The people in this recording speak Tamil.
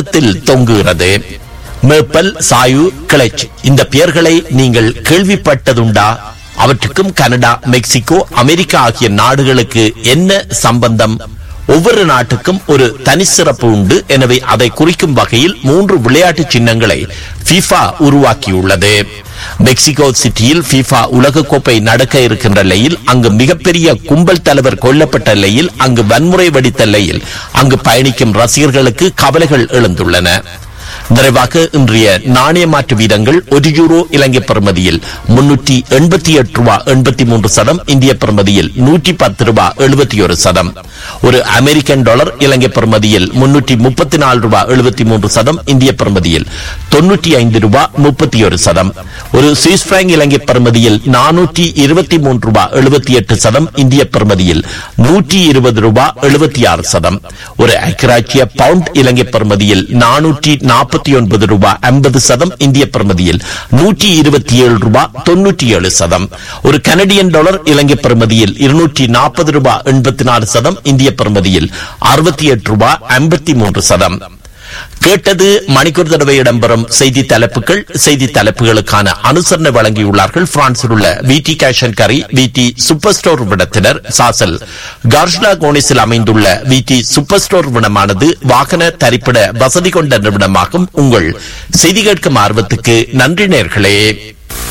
வர்த்தகத்தில் தொங்குகிறது மேப்பல் சாயு கிளச் இந்த பெயர்களை நீங்கள் கேள்விப்பட்டதுண்டா அவற்றுக்கும் கனடா மெக்சிகோ அமெரிக்கா ஆகிய நாடுகளுக்கு என்ன சம்பந்தம் ஒவ்வொரு நாட்டுக்கும் ஒரு தனி சிறப்பு உண்டு எனவே அதை குறிக்கும் வகையில் மூன்று விளையாட்டு சின்னங்களை FIFA உருவாக்கியுள்ளது மெக்சிகோ சிட்டியில் FIFA உலகக்கோப்பை நடக்க இருக்கின்ற நிலையில் அங்கு மிகப்பெரிய கும்பல் தலைவர் கொல்லப்பட்ட நிலையில் அங்கு வன்முறை வெடித்த நிலையில் அங்கு பயணிக்கும் ரசிகர்களுக்கு கவலைகள் எழுந்துள்ளன நிறைவாக இன்றைய நாணய மாற்று வீதங்கள் ஒரு யூரோ இலங்கை பெறுமதியில் முன்னூற்றி எண்பத்தி எட்டு ரூபா எண்பத்தி மூன்று சதம் இந்திய பெறுமதியில் நூற்றி பத்து ரூபா எழுபத்தி ஒரு சதம் ஒரு அமெரிக்கன் டாலர் இலங்கை பெறுமதியில் முன்னூற்றி முப்பத்தி நாலு ரூபா எழுபத்தி மூன்று சதம் இந்திய பெறுமதியில் தொன்னூற்றி ஐந்து ரூபா முப்பத்தி ஒரு சதம் ஒரு சுவிஸ் பிராங்க் இலங்கை பெறுமதியில் நானூற்றி இருபத்தி மூன்று ரூபா எழுபத்தி எட்டு சதம் இந்திய பெறுமதியில் நூற்றி இருபது ரூபா எழுபத்தி ஆறு சதம் ஒரு ஐக்கிராச்சிய பவுண்ட் இலங்கை பெறுமதியில் நானூற்றி நாற்பத்தி ஒன்பது ரூபா ஐம்பது சதம் இந்திய பெறுமதியில் நூற்றி இருபத்தி ஏழு ரூபா தொன்னூற்றி ஏழு சதம் ஒரு கனடியன் டாலர் இலங்கை பெறுமதியில் இருநூற்றி நாற்பது ரூபா எண்பத்தி நாலு சதம் இந்திய பெறுமதியில் அறுபத்தி எட்டு ரூபா ஐம்பத்தி மூன்று சதம் கேட்டது மணிக்கூர் தடவை இடம்பெறும் செய்தி தலைப்புகள் செய்தி தலைப்புகளுக்கான அனுசரணை வழங்கியுள்ளார்கள் பிரான்சில் உள்ள விடி கேஷன் கரி விடி சூப்பர் ஸ்டோர் விடத்தினர் சாசல் கார்ஷ்லா கோனிஸில் அமைந்துள்ள விடி சூப்பர் ஸ்டோர் விடமானது வாகன தரிப்பிட வசதி கொண்ட நிறுவனமாகும் உங்கள் செய்தி கேட்கும் ஆர்வத்துக்கு நன்றி நேர்களே